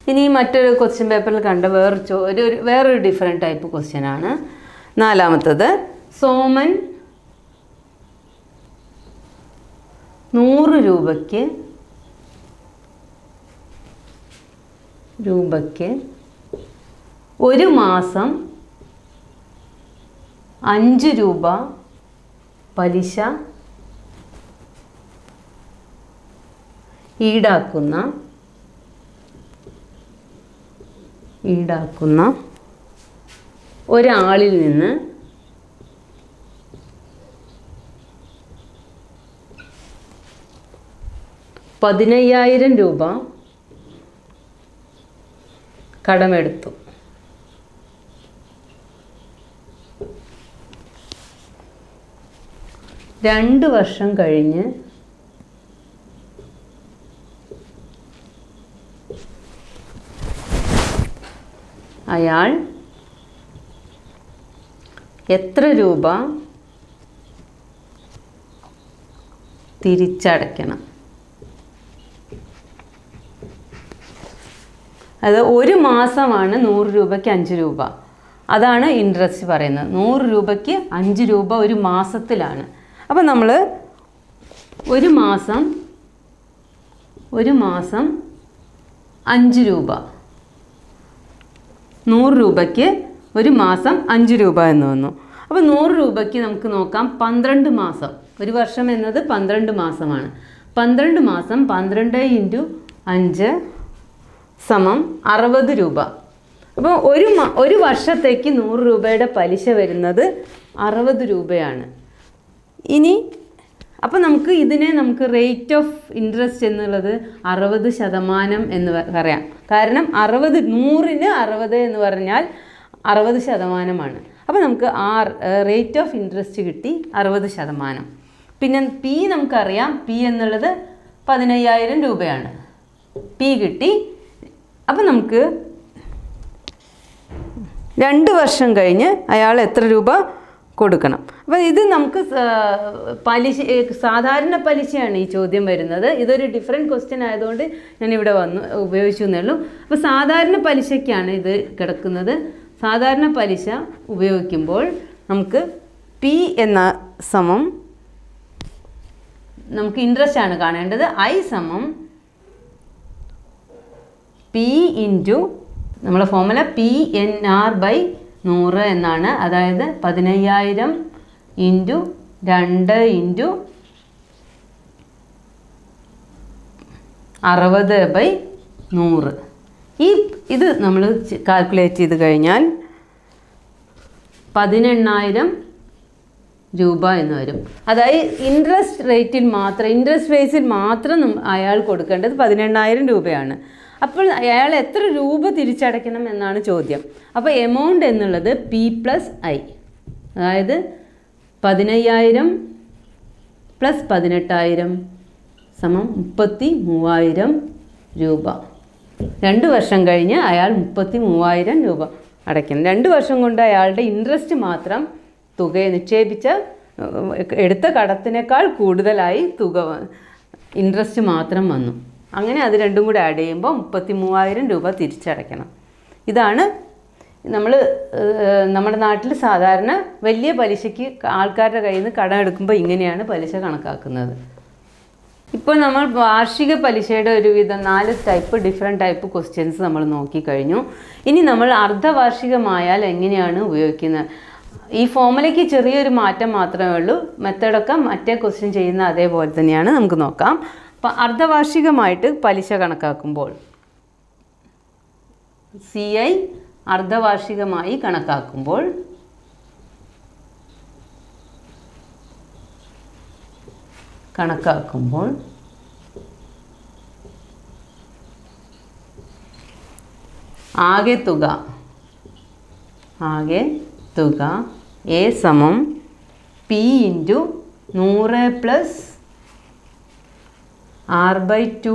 ഇനി മറ്റൊരു ക്വസ്റ്റ്യൻ പേപ്പറിൽ കണ്ട വേറൊരു ചോ ഒരു ഒരു- വേറൊരു ഡിഫറെൻറ്റ് ടൈപ്പ് ക്വസ്റ്റ്യൻ ആണ് നാലാമത്തത് സോമൻ നൂറ് രൂപയ്ക്ക് രൂപയ്ക്ക് ഒരു മാസം അഞ്ച് രൂപ പലിശ ഈടാക്കുന്ന ഈടാക്കുന്ന ഒരാളിൽ നിന്ന് പതിനയ്യായിരം രൂപ കടമെടുത്തു രണ്ട് വർഷം കഴിഞ്ഞ് അയാൾ എത്ര രൂപ തിരിച്ചടയ്ക്കണം അത് ഒരു മാസമാണ് നൂറ് രൂപയ്ക്ക് അഞ്ച് രൂപ അതാണ് ഇൻട്രസ്റ്റ് പറയുന്നത് നൂറ് രൂപയ്ക്ക് അഞ്ച് രൂപ ഒരു മാസത്തിലാണ് അപ്പം നമ്മൾ ഒരു മാസം ഒരു മാസം അഞ്ച് രൂപ നൂറ് രൂപയ്ക്ക് ഒരു മാസം അഞ്ച് രൂപ എന്ന് വന്നു അപ്പോൾ നൂറ് രൂപയ്ക്ക് നമുക്ക് നോക്കാം പന്ത്രണ്ട് മാസം ഒരു വർഷം എന്നത് പന്ത്രണ്ട് മാസമാണ് പന്ത്രണ്ട് മാസം പന്ത്രണ്ട് ഇൻറ്റു അഞ്ച് സമം അറുപത് രൂപ അപ്പോൾ ഒരു മ ഒരു വർഷത്തേക്ക് നൂറ് രൂപയുടെ പലിശ വരുന്നത് അറുപത് രൂപയാണ് ഇനി അപ്പോൾ നമുക്ക് ഇതിനെ നമുക്ക് റേറ്റ് ഓഫ് ഇൻട്രസ്റ്റ് എന്നുള്ളത് അറുപത് ശതമാനം എന്ന് പ- പറയാം കാരണം അറുപത് നൂറിന് അറുപത് എന്ന് പറഞ്ഞാൽ അറുപത് ശതമാനമാണ് അപ്പോൾ നമുക്ക് ആ റേറ്റ് ഓഫ് ഇൻട്രസ്റ്റ് കിട്ടി അറുപത് ശതമാനം പിന്നെ പി നമുക്കറിയാം പി എന്നുള്ളത് പതിനയ്യായിരം രൂപയാണ് പി കിട്ടി അപ്പം നമുക്ക് രണ്ട് വർഷം കഴിഞ്ഞ് അയാൾ എത്ര രൂപ കൊടുക്കണം അപ്പം ഇത് നമുക്ക് സ- പലിശ ഏ, സാധാരണ പലിശയാണ് ഈ ചോദ്യം വരുന്നത് ഇതൊരു ഡിഫറെൻറ്റ് ക്വസ്റ്റ്യൻ ആയതുകൊണ്ട് ഞാൻ ഇവിടെ വന്നു ഉപയോഗിച്ചു എന്നേ ഉള്ളൂ അപ്പോൾ സാധാരണ പലിശയ്ക്കാണ് ഇത് കിടക്കുന്നത് സാധാരണ പലിശ ഉപയോഗിക്കുമ്പോൾ നമുക്ക് പി എന്ന സമം നമുക്ക് ഇൻട്രസ്റ്റ് ആണ് കാണേണ്ടത് ഐ സമം പി ഇൻറ്റു നമ്മളെ formula P N R by നൂറ് എന്നാണ് അതായത് പതിനയ്യായിരം ഇൻറ്റു രണ്ട് ഇൻറ്റു അറുപത് ബൈ നൂറ് ഈ ഇത് നമ്മൾ കാൽക്കുലേറ്റ് ചെയ്ത് കഴിഞ്ഞാൽ പതിനെണ്ണായിരം രൂപ എന്ന് വരും അതായത് ഇൻട്രസ്റ്റ് റേറ്റിൽ മാത്രം ഇൻട്രസ്റ്റ് റേസിൽ മാത്രം നം- അയാൾ കൊടുക്കേണ്ടത് പതിനെണ്ണായിരം രൂപയാണ് അപ്പോൾ അയാൾ എത്ര രൂപ തിരിച്ചടയ്ക്കണം എന്നാണ് ചോദ്യം അപ്പോൾ എമൗണ്ട് എന്നുള്ളത് പി പ്ലസ് ഐ അതായത് പതിനയ്യായിരം പ്ലസ് പതിനെട്ടായിരം സമം മുപ്പത്തി മൂവായിരം രൂപ രണ്ട് വർഷം കഴിഞ്ഞ് അയാൾ മുപ്പത്തി മൂവായിരം രൂപ അടയ്ക്കണം രണ്ട് വർഷം കൊണ്ട് അയാളുടെ ഇൻട്രസ്റ്റ് മാത്രം തുക നിക്ഷേപിച്ച ഏഹ്, എടുത്ത കടത്തിനേക്കാൾ കൂടുതലായി തുക ഇൻട്രസ്റ്റ് മാത്രം വന്നു അങ്ങനെ അത് രണ്ടും കൂടി ആഡ് ചെയ്യുമ്പോൾ മുപ്പത്തി മൂവായിരം രൂപ തിരിച്ചടയ്ക്കണം ഇതാണ് നമ്മൾ നമ്മുടെ നാട്ടിൽ സാധാരണ വലിയ പലിശയ്ക്ക് ആൾക്കാരുടെ കയ്യിൽ നിന്ന് കടം എടുക്കുമ്പോൾ ഇങ്ങനെയാണ് പലിശ കണക്കാക്കുന്നത് ഇപ്പോൾ നമ്മൾ വാർഷിക പലിശയുടെ ഒരുവിധം നാല് ടൈപ്പ് ഡിഫറെൻറ്റ് ടൈപ്പ് ക്വസ്റ്റ്യൻസ് നമ്മൾ നോക്കിക്കഴിഞ്ഞു ഇനി നമ്മൾ അർദ്ധവാർഷികമായാൽ എങ്ങനെയാണ് ഉപയോഗിക്കുന്നത് ഈ ഫോമുലയ്ക്ക് ചെറിയൊരു മാറ്റം മാത്രമേ ഉള്ളൂ മെത്തേഡൊക്കെ മറ്റേ ക്വസ്റ്റ്യൻ ചെയ്യുന്ന അതേപോലെ തന്നെയാണ് നമുക്ക് നോക്കാം അപ്പം അർദ്ധവാർഷികമായിട്ട് പലിശ കണക്കാക്കുമ്പോൾ സി ഐ അർദ്ധവാർഷികമായി കണക്കാക്കുമ്പോൾ കണക്കാക്കുമ്പോൾ ആകെ തുക ആകെ തുക എ സമം പി ഇൻറ്റു നൂറ് പ്ലസ് ആർ ബൈ ടു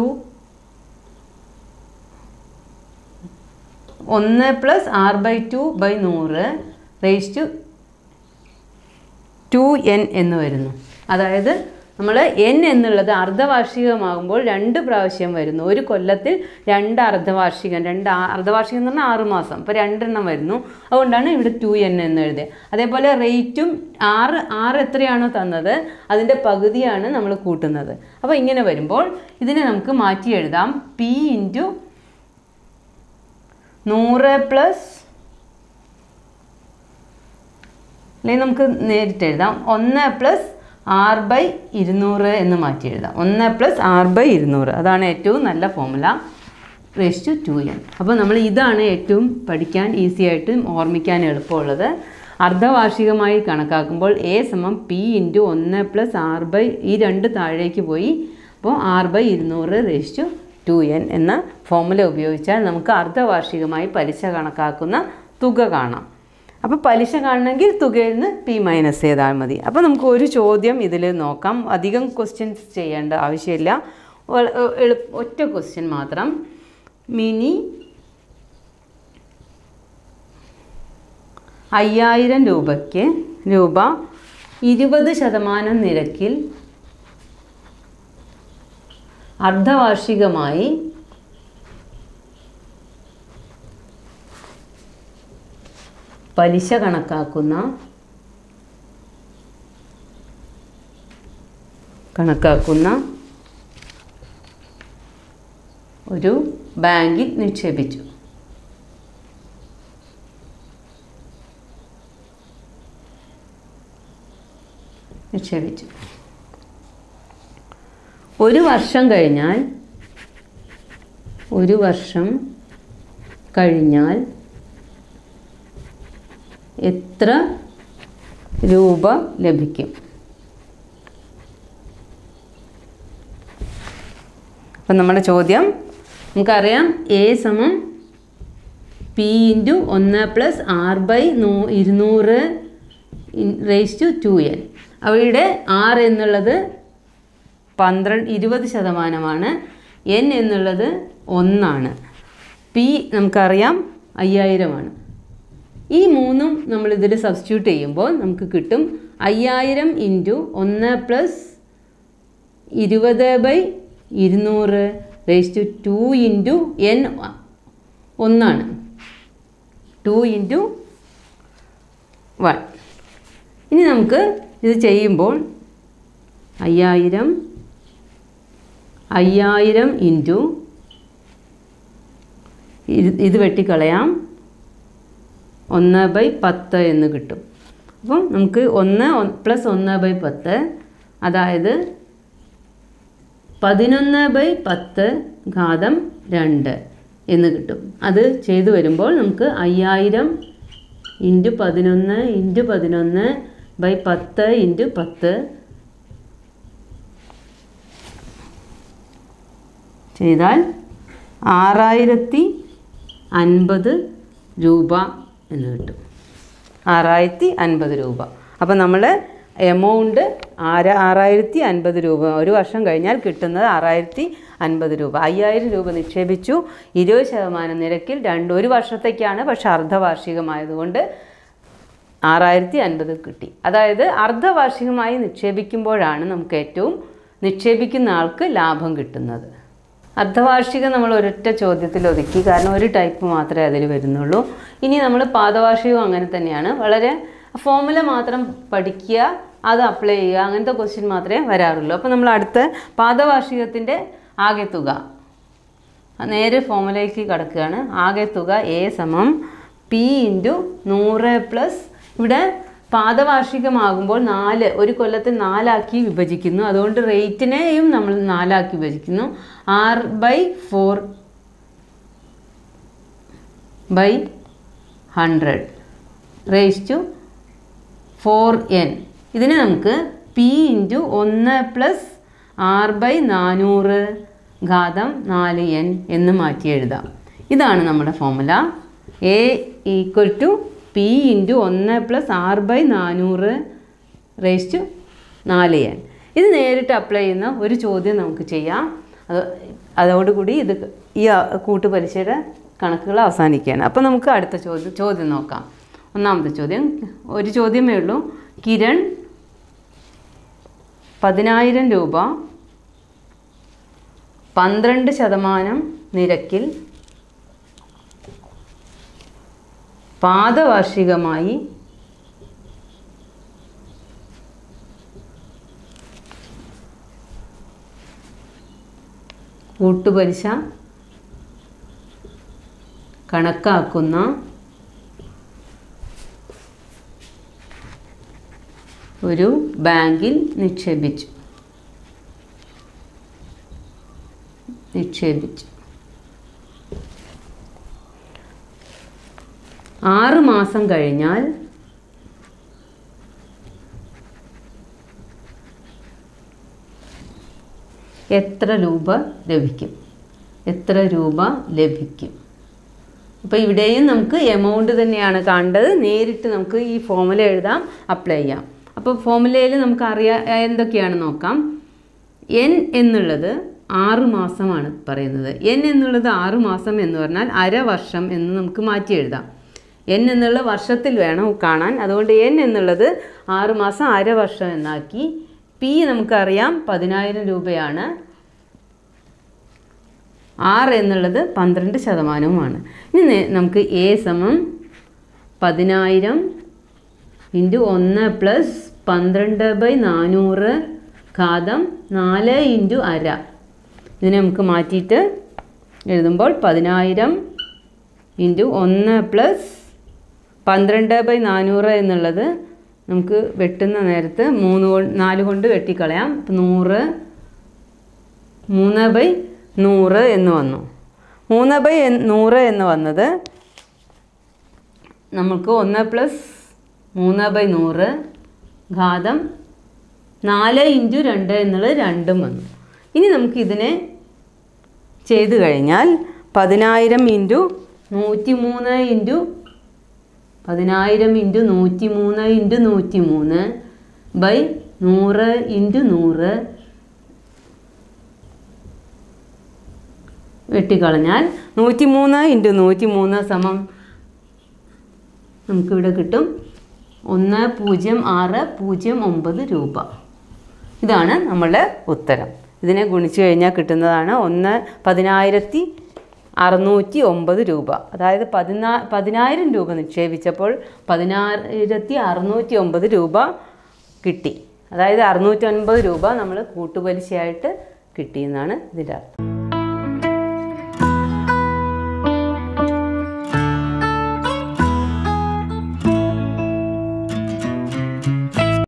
ഒന്ന് plus R by two by നൂറ് റേസ് ടു ടു എൻ എന്ന് വരുന്നു അതായത് നമ്മൾ എൻ എന്നുള്ളത് അർദ്ധവാർഷികമാകുമ്പോൾ രണ്ട് പ്രാവശ്യം വരുന്നു ഒരു കൊല്ലത്തിൽ രണ്ട് അർദ്ധവാർഷികം രണ്ട് ആ- അർദ്ധവാർഷികം എന്ന് പറഞ്ഞാൽ ആറ് മാസം അപ്പോൾ രണ്ടെണ്ണം വരുന്നു അതുകൊണ്ടാണ് ഇവിടെ ടു എൻ എന്ന് എഴുതിയത് അതേപോലെ റേറ്റും ആറ് ആറ് എത്രയാണോ തന്നത് അതിൻ്റെ പകുതിയാണ് നമ്മൾ കൂട്ടുന്നത് അപ്പോൾ ഇങ്ങനെ വരുമ്പോൾ ഇതിനെ നമുക്ക് മാറ്റി എഴുതാം പി ഇൻറ്റു നൂറ് പ്ലസ് അല്ലെങ്കിൽ നമുക്ക് നേരിട്ട് എഴുതാം ഒന്ന് പ്ലസ് ആർ ബൈ ഇരുന്നൂറ് എന്ന് മാറ്റി എഴുതാം ഒന്ന് പ്ലസ് ആർ ബൈ ഇരുന്നൂറ് അതാണ് ഏറ്റവും നല്ല formula raise to two N അപ്പോൾ നമ്മൾ ഇതാണ് ഏറ്റവും പഠിക്കാൻ ഈസി ആയിട്ട് ഓർമ്മിക്കാൻ എളുപ്പമുള്ളത് അർദ്ധവാർഷികമായി കണക്കാക്കുമ്പോൾ എ സമം പി ഇൻറ്റു ഒന്ന് പ്ലസ് ആർ ബൈ ഈ രണ്ട് താഴേക്ക് പോയി അപ്പോൾ ആർ ബൈ ഇരുന്നൂറ് റേസ് ടു ടു എൻ എന്ന ഫോമുല ഉപയോഗിച്ചാൽ നമുക്ക് അർദ്ധവാർഷികമായി പലിശ കണക്കാക്കുന്ന തുക കാണാം അപ്പോൾ പലിശ കാണണമെങ്കിൽ തുകയിൽ നിന്ന് പി മൈനസ് ചെയ്താൽ മതി അപ്പോൾ നമുക്ക് ഒരു ചോദ്യം ഇതിൽ നോക്കാം അധികം ക്വസ്റ്റ്യൻസ് ചെയ്യേണ്ട ആവശ്യമില്ല ഒ- ഒ- എളു- ഒറ്റ ക്വസ്റ്റ്യൻ മാത്രം മിനി അയ്യായിരം രൂപയ്ക്ക് രൂപ ഇരുപത് ശതമാനം നിരക്കിൽ അർദ്ധവാർഷികമായി പലിശ കണക്കാക്കുന്ന കണക്കാക്കുന്ന ഒരു ബാങ്കിൽ നിക്ഷേപിച്ചു നിക്ഷേപിച്ചു ഒരു വർഷം കഴിഞ്ഞാൽ ഒരു വർഷം കഴിഞ്ഞാൽ എത്ര രൂപ ലഭിക്കും അപ്പം നമ്മുടെ ചോദ്യം നമുക്കറിയാം എ സമം പി ഇൻറ്റു ഒന്ന് പ്ലസ് ആർ ബൈ നൂ ഇരുന്നൂറ് റേസ് ടു ടു എൻ അവയുടെ ആർ എന്നുള്ളത് പന്ത്രണ്ട് ഇരുപത് ശതമാനമാണ് എൻ എന്നുള്ളത് ഒന്നാണ് പി നമുക്കറിയാം അയ്യായിരമാണ് ഈ മൂന്നും നമ്മൾ ഇതിൽ സബ്സ്റ്റിറ്റ്യൂട്ട് ചെയ്യുമ്പോൾ നമുക്ക് കിട്ടും അയ്യായിരം ഇൻറ്റു ഒന്ന് പ്ലസ് ഇരുപത് ബൈ ഇരുന്നൂറ് raise to two into N ഒന്നാണ് ടു ഇൻറ്റു വൺ ഇനി നമുക്ക് ഇത് ചെയ്യുമ്പോൾ അയ്യായിരം അയ്യായിരം ഇൻറ്റു ഇത് വെട്ടിക്കളയാം ഒന്ന് ബൈ പത്ത് എന്ന് കിട്ടും അപ്പം നമുക്ക് ഒന്ന് പ്ലസ് ഒന്ന് ബൈ പത്ത് അതായത് പതിനൊന്ന് ബൈ പത്ത് ഘാതം രണ്ട് എന്ന് കിട്ടും അത് ചെയ്തു വരുമ്പോൾ നമുക്ക് അയ്യായിരം ഇൻറ്റു പതിനൊന്ന് ഇൻറ്റു പതിനൊന്ന് ബൈ പത്ത് ഇൻറ്റു പത്ത് ചെയ്താൽ ആറായിരത്തി അൻപത് രൂപ എന്ന് കിട്ടും ആറായിരത്തി അൻപത് രൂപ അപ്പോൾ നമ്മൾ എമൗണ്ട് ആര ആറായിരത്തി അൻപത് രൂപ ഒരു വർഷം കഴിഞ്ഞാൽ കിട്ടുന്നത് ആറായിരത്തി അൻപത് രൂപ അയ്യായിരം രൂപ നിക്ഷേപിച്ചു ഇരുപത് ശതമാനം നിരക്കിൽ രണ്ട് ഒരു വർഷത്തേക്കാണ് പക്ഷെ അർദ്ധവാർഷികമായതുകൊണ്ട് ആറായിരത്തി അൻപത് കിട്ടി അതായത് അർദ്ധവാർഷികമായി നിക്ഷേപിക്കുമ്പോഴാണ് നമുക്ക് ഏറ്റവും നിക്ഷേപിക്കുന്ന ആൾക്ക് ലാഭം കിട്ടുന്നത് അർദ്ധവാർഷികം നമ്മൾ ഒരൊറ്റ ചോദ്യത്തിൽ ഒതുക്കി കാരണം ഒരു ടൈപ്പ് മാത്രമേ അതിൽ വരുന്നുള്ളൂ ഇനി നമ്മൾ പാദവാർഷികവും അങ്ങനെ തന്നെയാണ് വളരെ ഫോമുല മാത്രം പഠിക്കുക അത് അപ്ലൈ ചെയ്യുക അങ്ങനത്തെ ക്വസ്റ്റ്യൻ മാത്രമേ വരാറുള്ളൂ അപ്പോൾ നമ്മൾ അടുത്ത പാദവാർഷികത്തിൻ്റെ ആകെ തുക നേരെ ഫോമുലയ്ക്ക് കിടക്കുകയാണ് ആകെ തുക എ സമം പി ഇൻറ്റു നൂറ് പ്ലസ് ഇവിടെ പാദവാർഷികമാകുമ്പോൾ നാല് ഒരു കൊല്ലത്തിൽ നാലാക്കി വിഭജിക്കുന്നു അതുകൊണ്ട് റേറ്റിനെയും നമ്മൾ നാലാക്കി വിഭജിക്കുന്നു R by four by hundred raise to four N ഇതിന് നമുക്ക് പി ഇൻറ്റു ഒന്ന് പ്ലസ് ആർ ബൈ നാനൂറ് ഘാതം നാല് എൻ എന്ന് മാറ്റി എഴുതാം ഇതാണ് നമ്മുടെ formula A equal to P into ഒന്ന് പ്ലസ് ആർ ബൈ നാനൂറ് റേസ് ടു നാല് എൻ ഇത് നേരിട്ട് അപ്ലൈ ചെയ്യുന്ന ഒരു ചോദ്യം നമുക്ക് ചെയ്യാം അത് അതോടുകൂടി ഇത് ഈ കൂട്ടുപലിശയുടെ കണക്കുകൾ അവസാനിക്കുകയാണ് അപ്പോൾ നമുക്ക് അടുത്ത ചോദ്യം ചോദ്യം നോക്കാം ഒന്നാമത്തെ ചോദ്യം ഒരു ചോദ്യമേ ഉള്ളൂ കിരൺ പതിനായിരം രൂപ പന്ത്രണ്ട് ശതമാനം നിരക്കിൽ പാദവാർഷികമായി കൂട്ടുപലിശ കണക്കാക്കുന്ന ഒരു ബാങ്കിൽ നിക്ഷേപിച്ചു നിക്ഷേപിച്ചു ആറ് മാസം കഴിഞ്ഞാൽ എത്ര രൂപ ലഭിക്കും എത്ര രൂപ ലഭിക്കും അപ്പോൾ ഇവിടെയും നമുക്ക് എമൗണ്ട് തന്നെയാണ് കാണേണ്ടത് നേരിട്ട് നമുക്ക് ഈ ഫോമുല എഴുതാം അപ്ലൈ ചെയ്യാം അപ്പോൾ ഫോമുലയിൽ നമുക്ക് അറിയാം എന്തൊക്കെയാണ് നോക്കാം എൻ എന്നുള്ളത് ആറ് മാസമാണ് പറയുന്നത് എൻ എന്നുള്ളത് ആറ് മാസം എന്ന് പറഞ്ഞാൽ അര വർഷം എന്ന് നമുക്ക് മാറ്റി എഴുതാം എൻ എന്നുള്ള വർഷത്തിൽ വേണം കാണാൻ അതുകൊണ്ട് എൻ എന്നുള്ളത് ആറ് മാസം അര വർഷം എന്നാക്കി പി നമുക്കറിയാം പതിനായിരം രൂപയാണ് ആറ് എന്നുള്ളത് പന്ത്രണ്ട് ശതമാനവുമാണ് ഇനി നേ- നമുക്ക് എ സമം പതിനായിരം ഇൻറ്റു ഒന്ന് പ്ലസ് പന്ത്രണ്ട് ബൈ നാനൂറ് ഘാതം നാല് ഇൻറ്റു അര ഇതിനെ നമുക്ക് മാറ്റിയിട്ട് എഴുതുമ്പോൾ പതിനായിരം ഇൻറ്റു ഒന്ന് പ്ലസ് പന്ത്രണ്ട് ബൈ നാനൂറ് എന്നുള്ളത് നമുക്ക് വെട്ടുന്ന നേരത്ത് മൂന്ന് കൊണ്ട് നാല് കൊണ്ട് വെട്ടിക്കളയാം അപ്പം നൂറ് മൂന്ന് ബൈ നൂറ് എന്ന് വന്നു മൂന്ന് ബൈ എൻ- നൂറ് എന്ന് വന്നത് നമുക്ക് ഒന്ന് പ്ലസ് മൂന്ന് ബൈ നൂറ് ഘാതം നാല് ഇൻറ്റു രണ്ട് എന്നുള്ളത് രണ്ടും വന്നു ഇനി നമുക്കിതിനെ ചെയ്തു കഴിഞ്ഞാൽ പതിനായിരം ഇൻറ്റു നൂറ്റി മൂന്ന് ഇൻറ്റു പതിനായിരം ഇൻറ്റു നൂറ്റി മൂന്ന് ഇൻറ്റു നൂറ്റി മൂന്ന് ബൈ നൂറ് ഇൻറ്റു നൂറ് വെട്ടിക്കളഞ്ഞാൽ നൂറ്റി മൂന്ന് ഇൻറ്റു നൂറ്റി മൂന്ന് സമം നമുക്കിവിടെ കിട്ടും ഒന്ന് പൂജ്യം ആറ് പൂജ്യം ഒമ്പത് രൂപ ഇതാണ് നമ്മളുടെ ഉത്തരം ഇതിനെ ഗുണിച്ചു കഴിഞ്ഞാൽ കിട്ടുന്നതാണ് ഒന്ന് പതിനായിരത്തി അറുന്നൂറ്റി ഒമ്പത് രൂപ അതായത് പതിനാ പതിനായിരം രൂപ നിക്ഷേപിച്ചപ്പോൾ പതിനായിരത്തി അറുന്നൂറ്റി ഒമ്പത് രൂപ കിട്ടി അതായത് അറുന്നൂറ്റി ഒൻപത് രൂപ നമ്മൾ കൂട്ടുപലിശയായിട്ട് കിട്ടിയെന്നാണ് ഇതിൻ്റെ അർത്ഥം